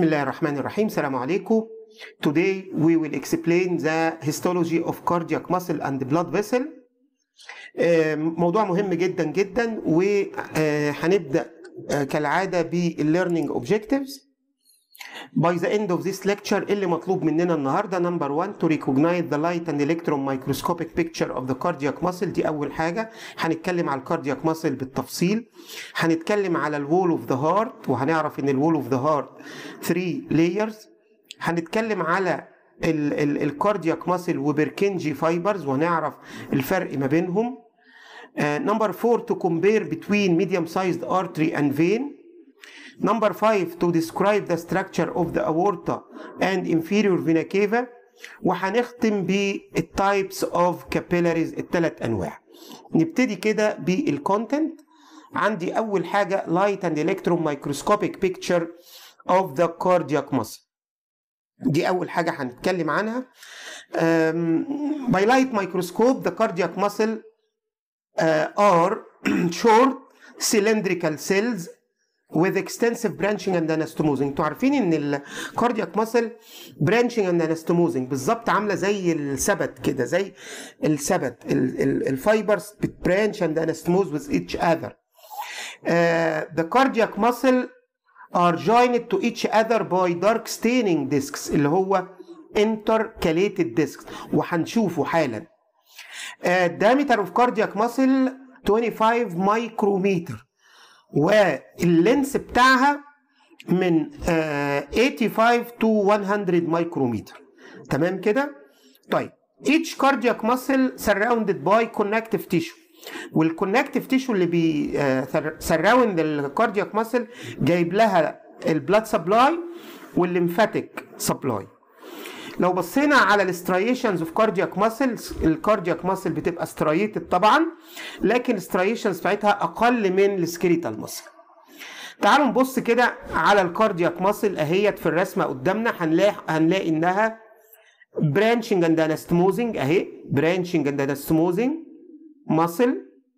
بسم الله الرحمن الرحيم السلام عليكم Today we will explain the histology of cardiac muscle and blood vessel آه، موضوع مهم جدا جدا وهنبدأ كالعادة بالlearning objectives By the end of this lecture اللي مطلوب مننا النهارده نمبر 1 to recognize the light and electron microscopic picture of the cardiac muscle دي أول حاجة هنتكلم على الكاردياك muscle بالتفصيل هنتكلم على الوول اوف ذا هارت وهنعرف ان الوول اوف ذا هارت 3 layers هنتكلم على الكاردياك ماسل وبركنجي فايبرز وهنعرف الفرق ما بينهم نمبر 4 to compare between medium sized artery and vein Number five, to describe the structure of the aorta and inferior vena cava. وهنختم بالتايبس اوف capillaries الثلاث انواع. نبتدي كده بالكونتنت. عندي اول حاجه light and electron microscopic picture of the cardiac muscle. دي اول حاجه هنتكلم عنها. Um, by light microscope the cardiac muscle uh, are short cylindrical cells with extensive branching and anastomosing انتوا عارفين ان الكاردياك ماسل branching and anastomosing بالظبط عامله زي السبت كده زي السبت الفايبرز بتبرانش and anastomose with each other uh, the cardiac muscle are joined to each other by dark staining discs اللي هو intercalated discs وهنشوفه حالا uh, diameter of cardiac muscle 25 micrometer واللينس بتاعها من 85 to 100 مايكرومتر تمام كده طيب each cardiac muscle surrounded by connective tissue والكونكتيف تيشو اللي بي سراوند الكاردياك ماسل جايب لها البلاد سبلاي والليمفاتيك سبلاي لو بصينا على الاستريشنز اوف كاردياك ماسلز الكاردياك ماسل بتبقى ستريتد طبعا لكن الاستريشنز بتاعتها اقل من السكريتال ماسل تعالوا نبص كده على الكاردياك ماسل اهيت في الرسمه قدامنا هنلاقي هنلاقي انها برانشنج اند انستموزنج اهي برانشنج اند انستموزنج ماسل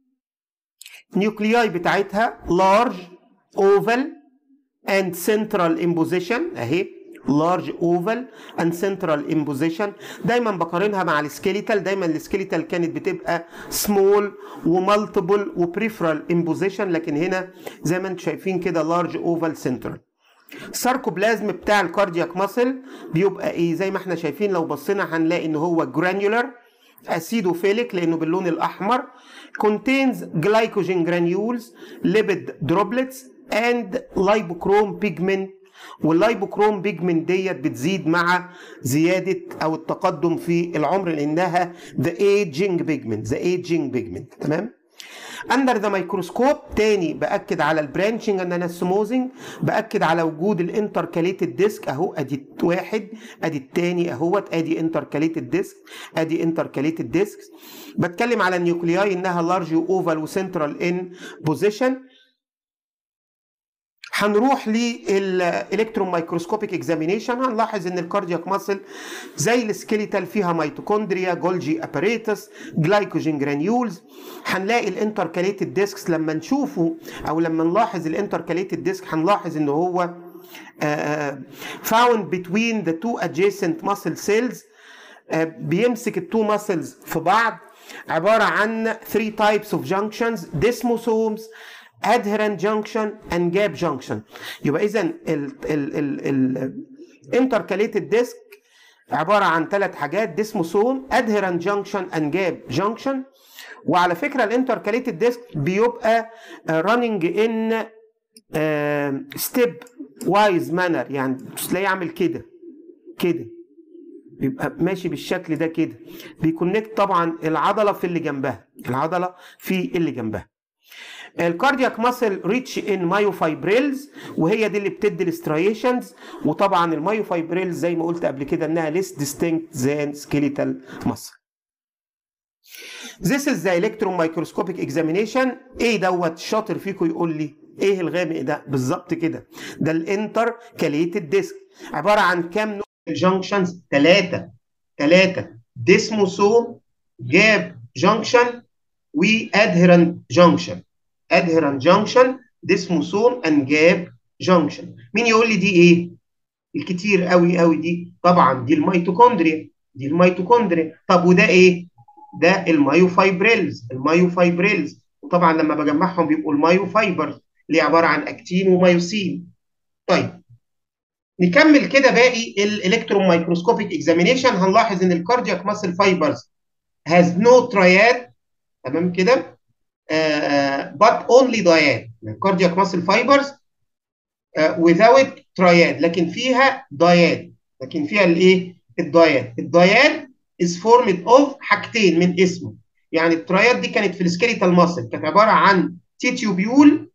نيوكلياي بتاعتها لارج اوفال اند سنترال امبوزيشن اهي large oval and central imposition دايما بقارنها مع السكيليتال دايما السكيليتال كانت بتبقى small ومالتيبل وبريفرال imposition لكن هنا زي ما انتم شايفين كده large oval central الساركوبلازم بتاع الكاردياك ماسل بيبقى ايه زي ما احنا شايفين لو بصينا هنلاقي ان هو جرانيولار اسيدوفيليك لانه باللون الاحمر contains glycogen granules lipid droplets and lipochrome pigment واللايبوكروم بيجمنت ديت بتزيد مع زياده او التقدم في العمر لانها ذا ايجينج بيجمنت ذا ايجينج بيجمنت تمام اندر ذا مايكروسكوب تاني باكد على البرانشنج اند انستموزنج باكد على وجود الانتركاليتد ديسك اهو ادي واحد ادي التاني اهوت ادي انتركاليتد ديسك ادي انتركاليتد ديسك بتكلم على النيوكلياي انها لارج اوفال وسنترال ان بوزيشن هنروح للالكترون مايكروسكوبيك اكزامينيشن هنلاحظ ان الكاردياك ماسل زي السكيليتال فيها ميتوكوندريا جولجي اباريتس جلايكوجين جرانيولز هنلاقي الانتركاليتد ديسكس لما نشوفه او لما نلاحظ الانتركاليتد ديسك هنلاحظ ان هو found between the two adjacent muscle cells بيمسك التو ماسلز في بعض عباره عن 3 types of junctions desmosomes adherent junction and gap junction يبقى اذا الانتركاليتد ديسك عباره عن ثلاث حاجات ديسموسوم adherent junction and gap junction وعلى فكره الانتركاليتد ديسك بيبقى running in ستيب وايز مانر يعني تلاقيه عامل كده كده بيبقى ماشي بالشكل ده كده بيكونكت طبعا العضله في اللي جنبها العضله في اللي جنبها الكاردياك ماسل ريتش ان مايوفايبريلز وهي دي اللي بتدي الاستريشنز وطبعا المايوفايبريلز زي ما قلت قبل كده انها ليس ديستنكت ذان سكيليتال ماسل This is the electron microscopic examination ايه دوت شاطر فيكم يقول لي ايه الغامق ده بالظبط كده ده الانتر كاليتد ديسك عباره عن كام نوع جانكشنز ثلاثه ثلاثه ديسموسوم جاب جانكشن وادهرنت جانكشن adherent junction desmosome and gap junction مين يقول لي دي ايه الكتير قوي قوي دي طبعا دي الميتوكوندريا دي الميتوكوندريا طب وده ايه ده المايوفايبريلز المايوفايبريلز وطبعا لما بجمعهم بيبقوا المايوفايبرز اللي عباره عن اكتين ومايوسين طيب نكمل كده باقي الالكترون مايكروسكوبيك اكزامينيشن هنلاحظ ان الكاردياك ماسل فايبرز هاز نو ترياد تمام كده but only dyad الكاردياك ماسل فايبرز without triad لكن فيها dyad لكن فيها الايه الداياد الداياد is formed of حاجتين من اسمه يعني التراياد دي كانت في السكيليتال ماسل كانت عباره عن تيتيوبيول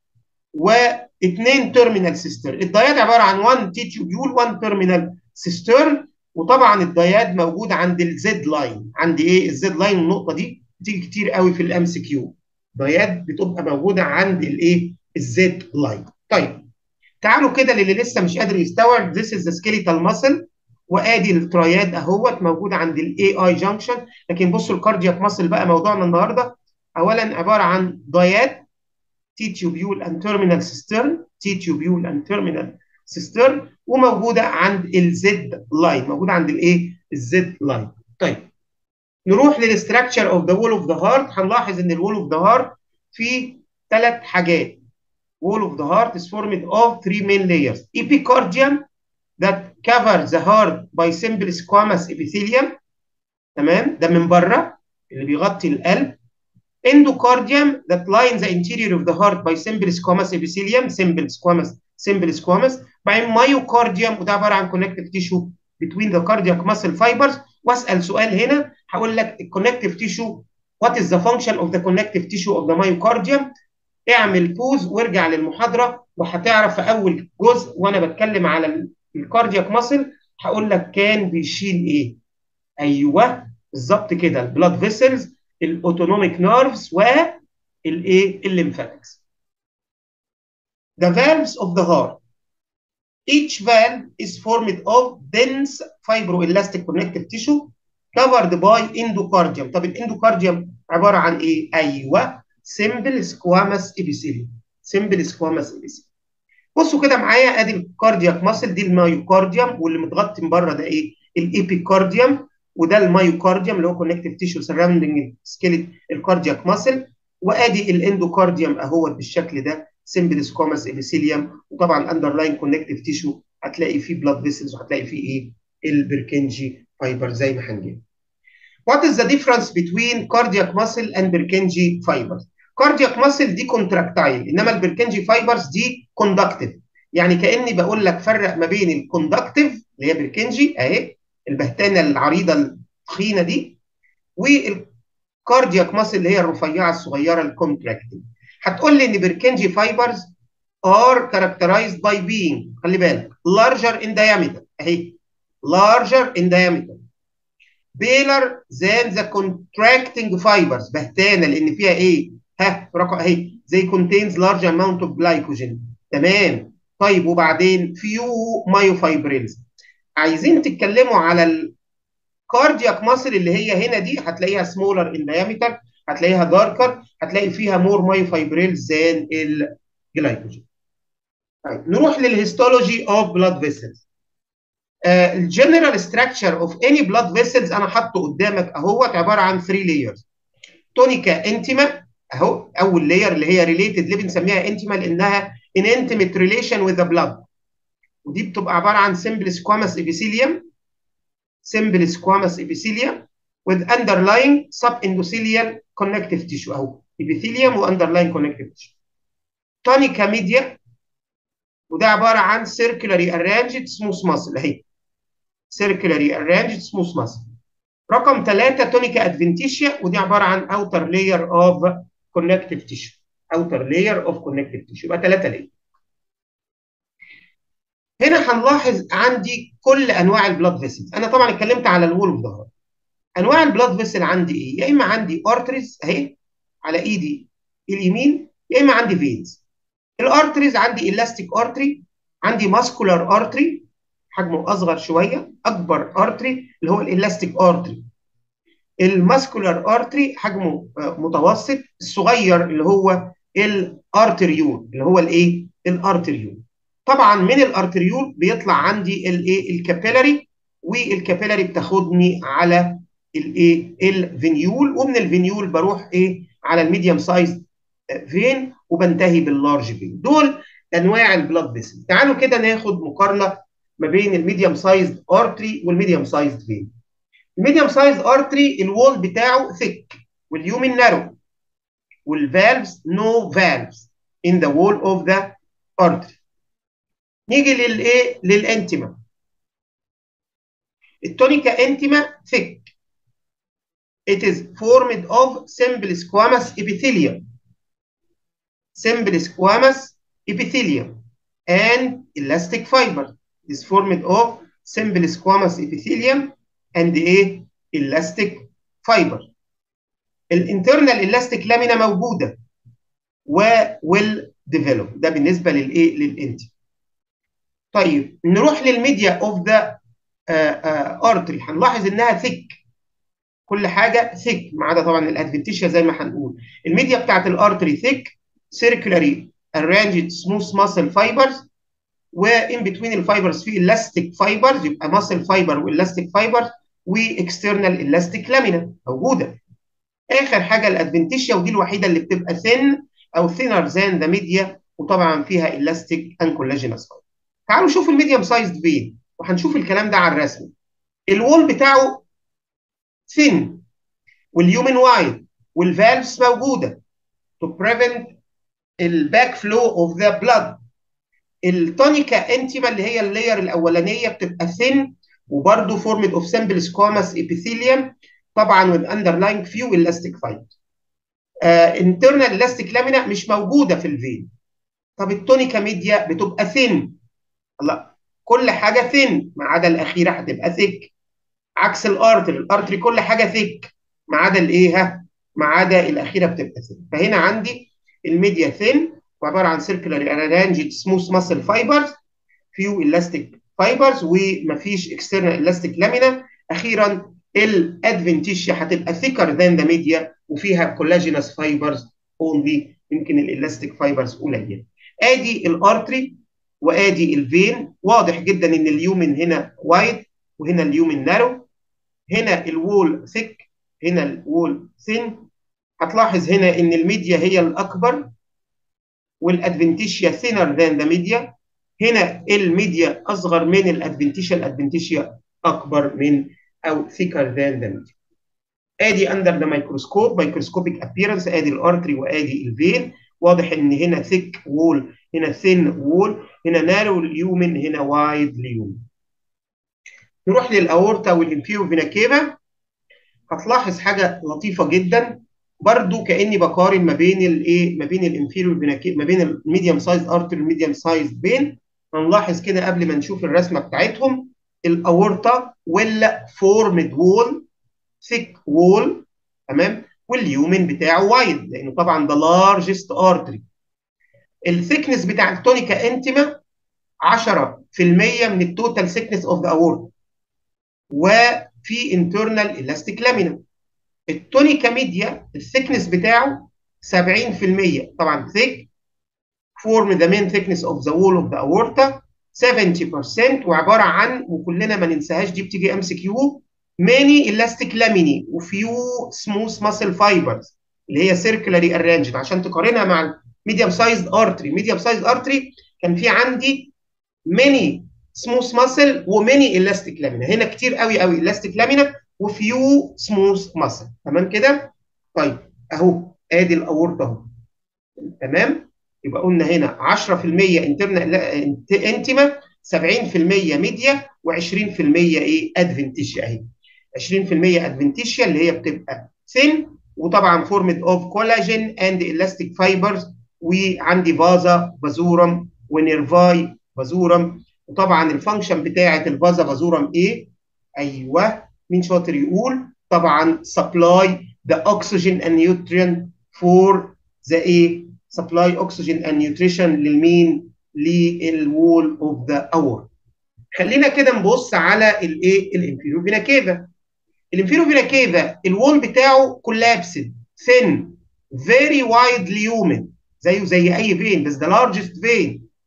واثنين تيرمينال سيستر الداياد عباره عن 1 تيتيوبيول 1 تيرمينال سيسترن وطبعا الداياد موجود عند الزد لاين عند ايه الزد لاين النقطه دي بتيجي كتير قوي في الام سي كيو داياد بتبقى موجوده عند الايه الزد لاين طيب تعالوا كده للي لسه مش قادر يستوعب this is the skeletal muscle وادي التراياد اهوت موجود عند الاي اي جانكشن لكن بصوا الكاردياك ماسل بقى موضوعنا النهارده اولا عباره عن داياد تي تيوبيول اند تيرمينال سيسترن تي تيوبيول اند تيرمينال سيسترن وموجوده عند الزد لاين موجوده عند الايه الزد لاين طيب نروح للستراكشر اوف ذا وول اوف ذا هارت هنلاحظ ان الوول اوف ذا هارت فيه ثلاث حاجات wall of the heart is formed of three main layers epicardium that covers the heart by simple squamous epithelium تمام ده من بره اللي بيغطي القلب endocardium that lines the interior of the heart by simple squamous epithelium simple squamous simple squamous بعدين myocardium وده عباره عن connective tissue between the cardiac muscle fibers واسال سؤال هنا هقول لك الكونكتيف تيشو what is the function of the connective tissue of the myocardium اعمل بوز وارجع للمحاضره وهتعرف في اول جزء وانا بتكلم على الكاردياك ماسل هقول لك كان بيشيل ايه ايوه بالظبط كده البلاد فيسلز الاوتونوميك نيرفز والايه الليمفاتكس The valves of the heart each valve is formed of dense fibroelastic connective tissue covered by endocardium طب الاندوكارديوم عباره عن ايه ايوه سمبل سكوامس ابيثيليوم سمبل سكوامس ابيثيليوم بصوا كده معايا ادي الكاردياك ماسل دي المايوكارديوم واللي متغطي من بره ده ايه الايبيكارديوم وده المايوكارديوم اللي هو كونكتيف تيشو سراوندنج سكيلت الكاردياك ماسل وادي الاندوكارديوم اهوت بالشكل ده سمبل سكوامس ابيثيليوم وطبعا اندرلاين كونكتيف تيشو هتلاقي فيه بلاد فيسلز وهتلاقي فيه ايه البركنجي فايبر زي ما هنجيب What is the difference between cardiac muscle and Purkinje fibers? cardiac muscle دي contractile انما البركنجي فايبرز دي conductive يعني كاني بقول لك فرق ما بين الكوندكتيف اللي هي بركنجي اهي البهتانه العريضه التخينه دي والكاردياك ماسل اللي هي الرفيعه الصغيره الكونتراكتيف هتقول لي ان بركنجي فايبرز are characterized by being خلي بالك larger in diameter اهي larger in diameter paler than the contracting fibers بهتانه لان فيها ايه؟ ها رقم اهي زي contains large amount of glycogen تمام طيب وبعدين few myofibrils عايزين تتكلموا على الكاردياك ماسل اللي هي هنا دي هتلاقيها smaller in diameter هتلاقيها darker هتلاقي فيها more myofibrils than الجلايكوجين طيب نروح للهيستولوجي اوف بلاد فيسلز الجنرال ستراكشر اوف اني بلاد فيسلز انا حاطه قدامك اهوت عباره عن 3 لايرز تونيكا انتيما اهو اول لاير اللي هي ريليتد ليه بنسميها انتيما لانها ان انتيميت ريليشن وذ ذا بلاد ودي بتبقى عباره عن سمبل سكوامس ابيثيليوم سمبل سكوامس ابيثيليوم with underlying subendothelial connective tissue اهو epithelium واندرلاين connective tissue تونيكا ميديا وده عباره عن circularly arranged smooth muscle اهي circularly arranged smooth muscle رقم ثلاثة تونيكا ادفنتيشيا ودي عبارة عن outer layer of connective tissue outer layer of connective tissue يبقى ثلاثة layer هنا هنلاحظ عندي كل انواع البلاد فيسلز انا طبعا اتكلمت على الوول اوف ظهر انواع البلاد فيسل عندي ايه يا اما عندي ارتريز اهي على ايدي اليمين يا اما عندي فينز الارتريز عندي الاستيك ارتري عندي ماسكولار ارتري حجمه اصغر شويه اكبر ارتري اللي هو الالاستيك ارتري الماسكولار ارتري حجمه متوسط الصغير اللي هو الارتريول اللي هو الايه الارتريول طبعا من الارتريول بيطلع عندي الايه الكابيلاري والكابيلاري بتاخدني على الايه الفينيول ومن الفينيول بروح ايه على الميديوم سايز فين وبنتهي باللارج فين دول انواع البلاد فيسل تعالوا كده ناخد مقارنه ما بين الميديوم سايز ارتري والميديوم سايز فين الميديوم سايز ارتري الوول بتاعه ثيك واليومن نارو والفالفز نو فالفز in the wall of the artery نيجي للايه للانتما التونيكا انتما thick it is formed of simple squamous epithelium simple squamous epithelium and elastic fiber is formed of simple squamous epithelium and a elastic fiber الانترنال elastic لامينا موجوده و will develop ده بالنسبه للايه للانت طيب نروح للميديا اوف ذا ارتري هنلاحظ انها ثيك كل حاجه ثيك ما عدا طبعا الادفنتيشيا زي ما هنقول الميديا بتاعت الارتري ثيك سيركولاري arranged smooth muscle fibers وان بتوين الفايبرز في elastic fibers يبقى muscle fiber والاستيك فايبر واكسترنال elastic لامينا موجوده اخر حاجه الادفنتيشيا ودي الوحيده اللي بتبقى ثين او ثينر ذان ذا ميديا وطبعا فيها elastic and collagenous fiber تعالوا نشوف الميديوم سايزد فين وهنشوف الكلام ده على الرسم الوول بتاعه ثين واليومن وايد والفالفز موجوده to prevent الباك فلو اوف ذا بلاد التونيكا انتيما اللي هي اللاير الاولانيه بتبقى ثين وبرده فورمد اوف سمبل سكوامس ابيثيليوم طبعا with underlying few elastic fiber انترنال elastic لامينا مش موجوده في الفين طب التونيكا ميديا بتبقى ثين لا كل حاجه ثين ما عدا الاخيره هتبقى ثيك عكس الارتري الارتري كل حاجه ثيك ما عدا الايه ها ما عدا الاخيره بتبقى ثين فهنا عندي الميديا ثين وعباره عن سيركلر ارانجد سموث ماسل فايبرز فيو الاستيك فايبرز ومفيش اكسترنال الاستيك لامينا اخيرا الادفنتيشيا هتبقى ثيكر ذان ذا ميديا وفيها كولاجينس فايبرز اونلي يمكن الالاستيك فايبرز قليله ادي الارتري وادي الفين واضح جدا ان اليومن هنا وايد وهنا اليومن نارو هنا الوول ثيك هنا الوول ثين هتلاحظ هنا ان الميديا هي الاكبر والادفنتيشيا ثينر ذان ذا ميديا هنا الميديا اصغر من الادفنتيشيا الادفنتيشيا اكبر من او ثيكر ذان ذا ميديا ادي اندر ذا مايكروسكوب مايكروسكوبيك ابييرنس ادي الارتري وادي الفين واضح ان هنا ثيك وول هنا ثين وول هنا نارو اليومن هنا وايد ليومن نروح للاورتا والانفيرو فينا كيفا هتلاحظ حاجه لطيفه جدا برضو كاني بقارن ما بين الايه ما بين الانفيرو فينا ما بين الميديوم سايز ارتري والميديوم سايز بين هنلاحظ كده قبل ما نشوف الرسمه بتاعتهم الاورتا ولا فورمد وول ثيك وول تمام واليومن بتاعه وايد لانه طبعا ده لارجست ارتري الثيكنس بتاع التونيكا انتما 10% من التوتال ثيكنس اوف ذا اورتا وفي انترنال الاستيك لامينا التونيكا ميديا الثيكنس بتاعه 70% طبعا ثيك فورم ذا مين ثيكنس اوف ذا وول اوف ذا اورتا 70% وعباره عن وكلنا ما ننساهاش دي بتيجي ام سي كيو ماني الاستيك لاميني وفيو سموث ماسل فايبرز اللي هي سيركلري ارانجد عشان تقارنها مع الميديوم سايزد ارتري ميديوم سايزد ارتري كان في عندي ماني سموث ماسل وماني الاستيك لامينا هنا كتير قوي قوي الاستيك لامينا وفيو سموث ماسل تمام كده طيب اهو ادي الاورطه اهو تمام يبقى قلنا هنا 10% انترنال انتما 70% ميديا و20% ايه ادفنتيشيا اهي 20% ادفنتيشيا اللي هي بتبقى ثين وطبعا فورمد اوف كولاجين اند الاستيك فايبرز وعندي فازا بازورم ونيرفاي بازورم وطبعا الفانكشن بتاعه الفازا بازورم ايه؟ ايوه مين شاطر يقول؟ طبعا سبلاي ذا اوكسجين اند نيوتريان فور ذا ايه؟ سبلاي اوكسجين اند نيوتريشن للمين؟ للوول اوف ذا اور خلينا كده نبص على الايه؟ الانفيرو فينا كيفا الانفيرو فينا كيفا الوول بتاعه كولابسد ثين فيري وايد ليومن زيه زي اي فين بس ده لارجست فين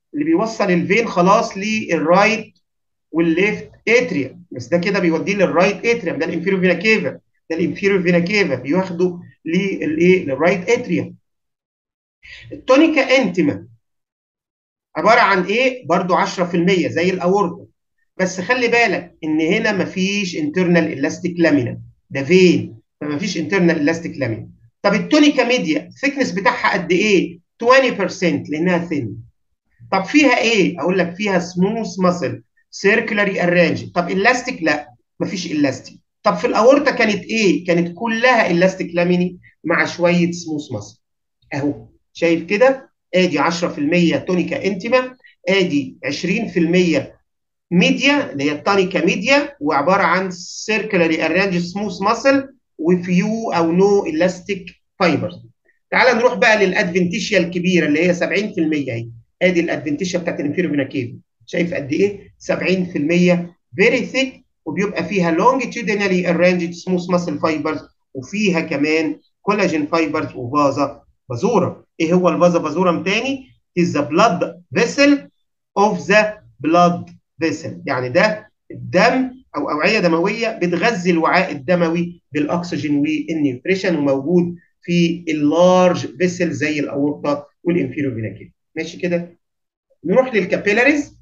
اللي بيوصل الفين خلاص للرايت والليفت اتريا بس ده كده بيوديه للرايت اتريا ده الانفيريور فينا كيفا ده الانفيريور فينا كيفا بياخده للايه للرايت اتريا التونيكا انتما عباره عن ايه برضو 10% زي الاورطه بس خلي بالك ان هنا مفيش انترنال الاستيك لامينا ده فين فما فيش انترنال الاستيك لامينا طب التونيكا ميديا الثيكنس بتاعها قد ايه 20% لانها ثين طب فيها ايه اقول لك فيها سموث ماسل سيركلري ارانج طب الاستيك لا مفيش الاستيك طب في الاورطه كانت ايه كانت كلها الاستيك لاميني مع شويه سموث ماسل اهو شايف كده ادي 10% تونيكا انتما ادي 20% ميديا اللي هي التونيكا ميديا وعباره عن سيركلري ارانج سموث ماسل وفيو او نو الاستيك فايبرز تعال نروح بقى للادفنتيشيا الكبيره اللي هي 70% اهي ادي الادفنتيشيا بتاعت الانفيرو فينا كيف شايف قد ايه 70% فيري ثيك وبيبقى فيها longitudinally arranged smooth muscle fibers وفيها كمان كولاجين فايبرز وفازا بازورا ايه هو الفازا بازورا تاني is the blood vessel of the blood vessel يعني ده الدم او اوعيه دمويه بتغذي الوعاء الدموي بالاكسجين والنيوتريشن وموجود في اللارج فيسل زي الاورطه والانفيرو فينا كده ماشي كده نروح للكابيلاريز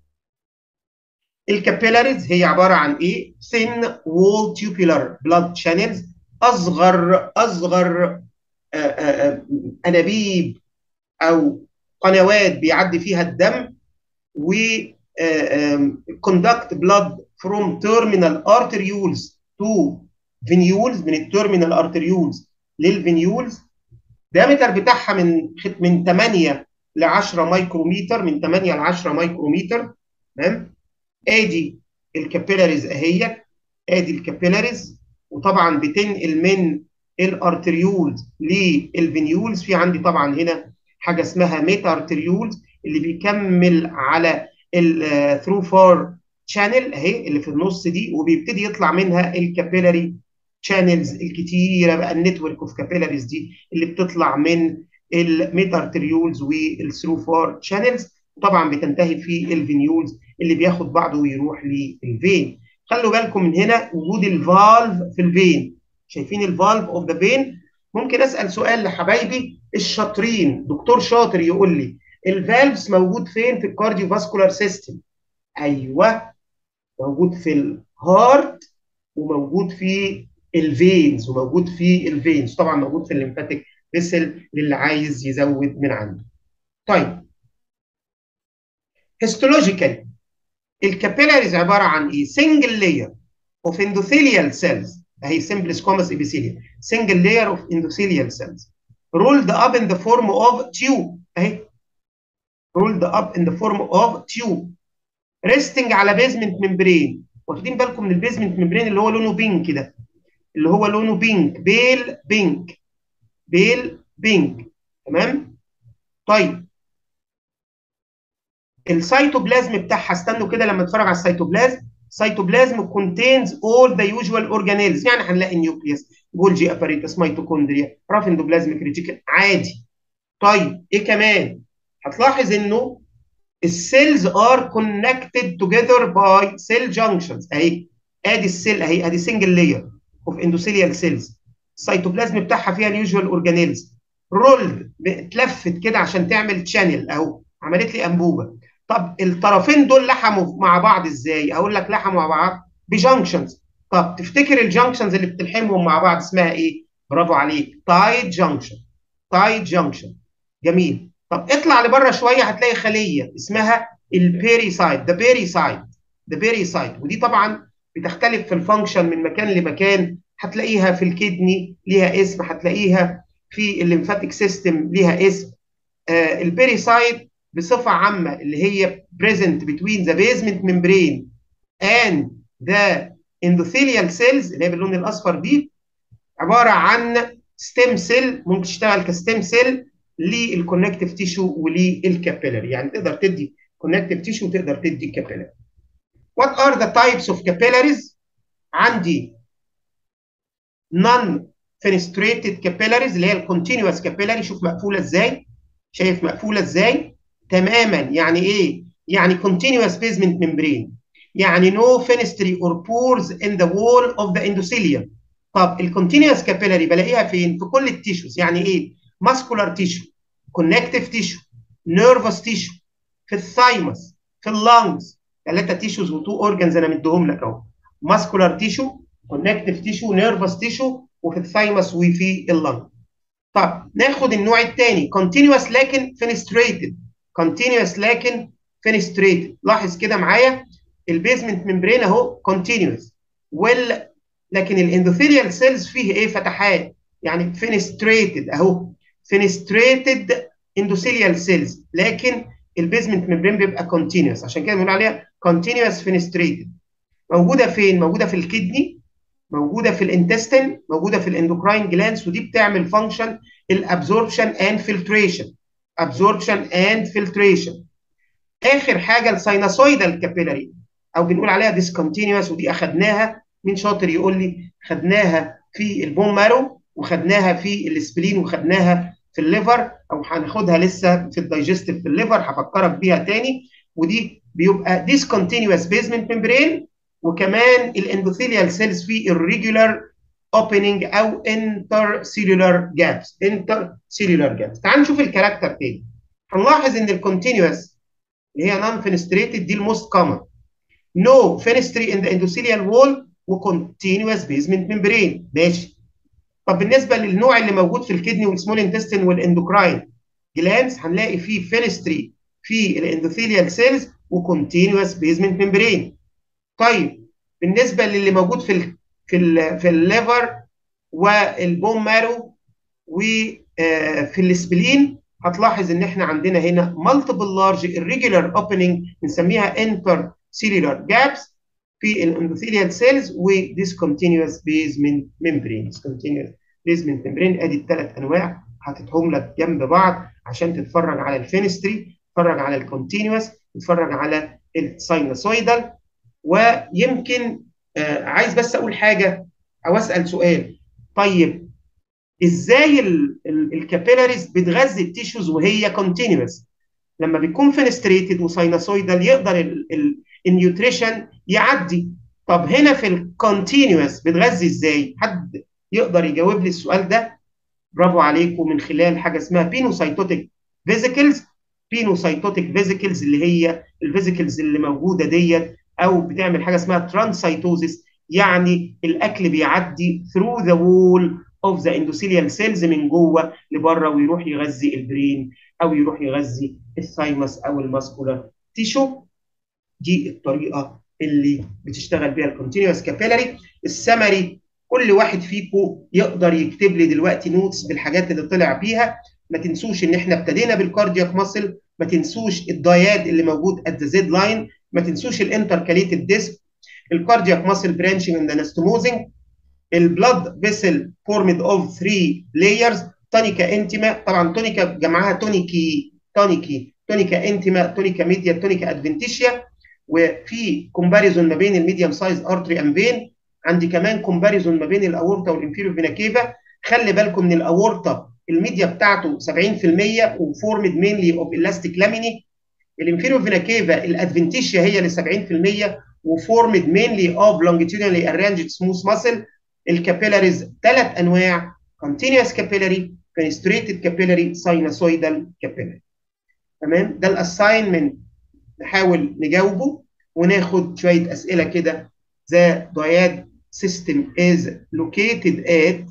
الكابيلاريز هي عباره عن ايه thin wall tubular blood channels اصغر اصغر آآ آآ انابيب او قنوات بيعدي فيها الدم و conduct blood from terminal arterioles to venules من التيرمينال arterioles للفينيولز الدايمتر بتاعها من من 8 ل 10 مايكروميتر من 8 ل 10 مايكروميتر تمام ادي الكابيلاريز اهي ادي الكابيلاريز وطبعا بتنقل من الارتريولز للفينيولز في عندي طبعا هنا حاجه اسمها ميتا ارتريولز اللي بيكمل على الثرو فار شانل اهي اللي في النص دي وبيبتدي يطلع منها الكابيلاري شانلز الكتيره بقى النتورك اوف كابيلاريز دي اللي بتطلع من الميتا ارتريولز والثرو فار شانلز وطبعا بتنتهي في الفينيولز اللي بياخد بعضه ويروح للفين خلوا بالكم من هنا وجود الفالف في الفين شايفين الفالف اوف ذا فين ممكن اسال سؤال لحبايبي الشاطرين دكتور شاطر يقول لي الفالفز موجود فين في الكارديو فاسكولار سيستم ايوه موجود في الهارت وموجود في الفينز وموجود في الفينز طبعا موجود في الليمفاتيك فيسل للي عايز يزود من عنده طيب هيستولوجيكالي الكابيلاريز عباره عن ايه سنجل لاير اوف اندوثيليال سيلز اهي سمبل سكومس ابيثيليا سنجل لاير اوف اندوثيليال سيلز rolled up in the form of tube اهي rolled up in the form of tube resting على بيزمنت ممبرين واخدين بالكم من البيزمنت ممبرين اللي هو لونه بينك ده اللي هو لونه بينك بيل بينك بيل بينك تمام طيب السيتوبلازم بتاعها استنوا كده لما نتفرج على السيتوبلازم السيتوبلازم contains all the usual organelles يعني هنلاقي نيوكليوس جولجي اباريتس ميتوكوندريا رافندوبلازميك ريتيكل عادي طيب ايه كمان هتلاحظ انه السيلز ار كونكتد توجذر باي سيل جانكشنز اهي ادي السيل اهي ادي سنجل لاير اوف اندوثيليال سيلز السيتوبلازم بتاعها فيها اليوجوال اورجانيلز رولد اتلفت كده عشان تعمل تشانل اهو عملت لي انبوبه طب الطرفين دول لحموا مع بعض ازاي اقول لك لحموا مع بعض بجانكشنز طب تفتكر الجانكشنز اللي بتلحمهم مع بعض اسمها ايه برافو عليك تايد جانكشن تايد جانكشن جميل طب اطلع لبره شويه هتلاقي خليه اسمها البيريسايت ذا بيريسايت ذا بيريسايت ودي طبعا بتختلف في الفانكشن من مكان لمكان هتلاقيها في الكدني ليها اسم هتلاقيها في الليمفاتيك سيستم ليها اسم آه البيريسايت بصفه عامه اللي هي present between the basement membrane and the endothelial cells اللي هي باللون الاصفر دي عباره عن ستيم سيل ممكن تشتغل كستيم سيل للكونكتيف تيشو وللكابيلاري يعني تقدر تدي كونكتيف تيشو وتقدر تدي كابيلاري What are the types of capillaries؟ عندي non fenestrated capillaries اللي هي الكونتينوس كابيلاري شوف مقفوله ازاي شايف مقفوله ازاي تماما يعني ايه يعني continuous basement membrane يعني no fenestry or pores in the wall of the endothelium طب الكونتينوس كابيلاري بلاقيها فين في كل التيشوز يعني ايه ماسكولار تيشو كونكتيف تيشو نيرفس تيشو في الثايمس في اللانجز ثلاثه تيشوز وتو اورجانز انا مديهم لك اهو ماسكولار تيشو كونكتيف تيشو نيرفس تيشو وفي الثايمس وفي اللنج طب ناخد النوع الثاني كونتينوس لكن فينستريتد كونتينوس لكن فينستريتد لاحظ كده معايا البيزمنت ممبرين اهو كونتينوس وال لكن الاندوثيليال سيلز فيه ايه فتحات يعني فينستريتد اهو فينستريتد اندوثيليال سيلز لكن البيزمنت ممبرين بيبقى كونتينوس عشان كده بنقول عليها كونتينوس فينستريتد موجوده فين موجوده في الكدني موجوده في الانتستين موجوده في الاندوكراين جلانس ودي بتعمل فانكشن الابزوربشن اند فلتريشن ابزوربشن اند فلتريشن اخر حاجه السايناسويدال كابيلاري او بنقول عليها ديسكونتينوس ودي اخدناها مين شاطر يقول لي خدناها في البون مارو وخدناها في السبلين وخدناها في الليفر او هناخدها لسه في الدايجستيف في الليفر هفكرك بيها تاني ودي بيبقى ديسكونتينوس بيزمنت ممبرين وكمان الاندوثيليال سيلز في الريجولار اوبننج او انتر سيلولار جابس انتر سيلولار جابس تعال نشوف الكاركتر تاني هنلاحظ ان الكونتينوس اللي هي نون فينستريتد دي الموست كومن نو فينستري ان ذا اندوثيليال وول وكونتينوس بيزمنت ممبرين ماشي طب بالنسبه للنوع اللي موجود في الكدني والسمول انتستين والاندوكراين جلانس هنلاقي فيه فينستري في الاندوثيليال سيلز وكونتينوس بيزمنت ممبرين طيب بالنسبه للي موجود في ال في ال في الليفر والبون مارو وفي السبلين هتلاحظ ان احنا عندنا هنا مالتيبل لارج irregular اوبننج بنسميها انتر سيلولار جابس في الاندوثيليال سيلز وديسكونتينوس بيزمنت ممبرين ديسكونتينوس بيزمنت ممبرين ادي الثلاث انواع حاططهم لك جنب بعض عشان تتفرج على الفينستري تتفرج على الكونتينوس تتفرج على الساينوسويدال ويمكن آه عايز بس اقول حاجه او اسال سؤال طيب ازاي الكابيلاريز بتغذي التيشوز وهي كونتينوس لما بيكون فينستريتد وساينوسويدال يقدر النيوتريشن يعدي طب هنا في الكونتينوس بتغذي ازاي حد يقدر يجاوب لي السؤال ده برافو عليكم من خلال حاجه اسمها بينوسايتوتيك فيزيكلز بينوسايتوتيك فيزيكلز اللي هي الفيزيكلز اللي موجوده ديت او بتعمل حاجه اسمها ترانسايتوزيس يعني الاكل بيعدي ثرو ذا وول اوف ذا اندوثيليال سيلز من جوه لبره ويروح يغذي البرين او يروح يغذي الثايمس او الماسكولار تيشو دي الطريقه اللي بتشتغل بيها الكونتينوس كابيلاري السمري كل واحد فيكم يقدر يكتب لي دلوقتي نوتس بالحاجات اللي طلع بيها ما تنسوش ان احنا ابتدينا بالكاردياك ماسل ما تنسوش الداياد اللي موجود ات ذا زد لاين ما تنسوش الانتركاليتد ديسك الكاردياك ماسل برانشنج اند انستموزنج البلاد فيسل فورمد اوف 3 لايرز تونيكا انتيما طبعا تونيكا جمعها تونيكي تونيكي تونيكا انتيما تونيكا ميديا تونيكا ادفنتيشيا وفي كومباريزون ما بين الميديم سايز ارتري ام فين عندي كمان كومباريزون ما بين الاورتا والانفيريور فينا كيفا خلي بالكم من الاورتا الميديا بتاعته 70% وفورمد مينلي اوف الاستيك لاميني الانفيريور فينا كيفا الادفنتيشيا هي اللي 70% وفورمد مينلي اوف لونجيتودينالي ارانجد سموث ماسل الكابيلاريز ثلاث انواع continuous capillary fenestrated capillary sinusoidal capillary تمام ده الاساينمنت نحاول نجاوبه وناخد شويه اسئله كده the dyad system is located at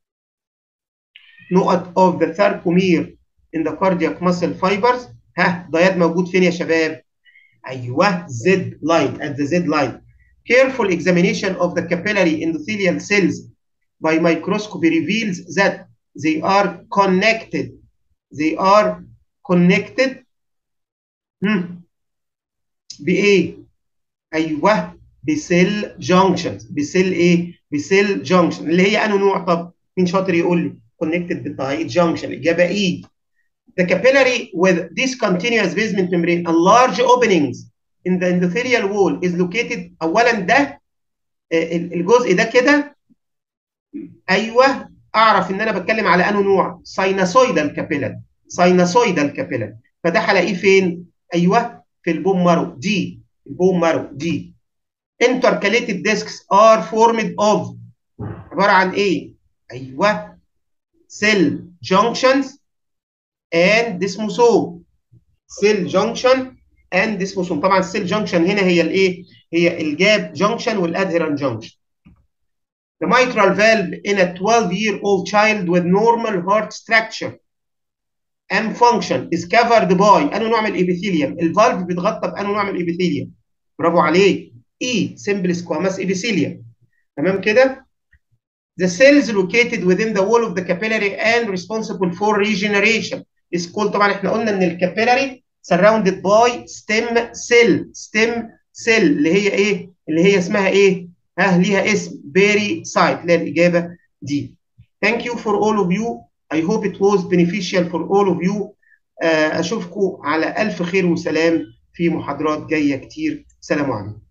نقط of the sarcomere in the cardiac muscle fibers ها دياد موجود فين يا شباب ايوه Z line at the Z line careful examination of the capillary endothelial cells by microscopy reveals that they are connected they are connected هم. بايه ايوه بسيل جانكشنز بسيل ايه بسيل جانكشن اللي هي انه نوع طب مين شاطر يقول لي connected بتايت جانكشن الاجابه ايه the capillary with discontinuous basement membrane and large openings in the endothelial wall is located اولا ده الجزء ده كده ايوه اعرف ان انا بتكلم على انه نوع سايناسويدال كابيلاري سايناسويدال كابيلاري فده هلاقيه فين؟ ايوه في البون مارو دي البون مارو دي intercalated discs are formed of عباره عن ايه؟ ايوه cell junctions and desmosome cell junction and desmosome طبعا السيل جانكشن هنا هي الايه؟ هي الجاب جانكشن والادهيرنت جانكشن The mitral valve in a 12-year-old child with normal heart structure and function is covered by أنه نوع من الإبيثيليوم الفالف بيتغطى بأنه نوع من الإبيثيليوم برافو عليك E simple squamous epithelium تمام كده The cells located within the wall of the capillary and responsible for regeneration is called طبعا احنا قلنا ان الكابيلاري surrounded by stem cell stem cell اللي هي ايه؟ اللي هي اسمها ايه؟ ها ليها اسم بيري سايت اللي هي الاجابه دي. Thank you for all of you. I hope it was beneficial for all of you. اشوفكم على الف خير وسلام في محاضرات جايه كتير. سلام عليكم.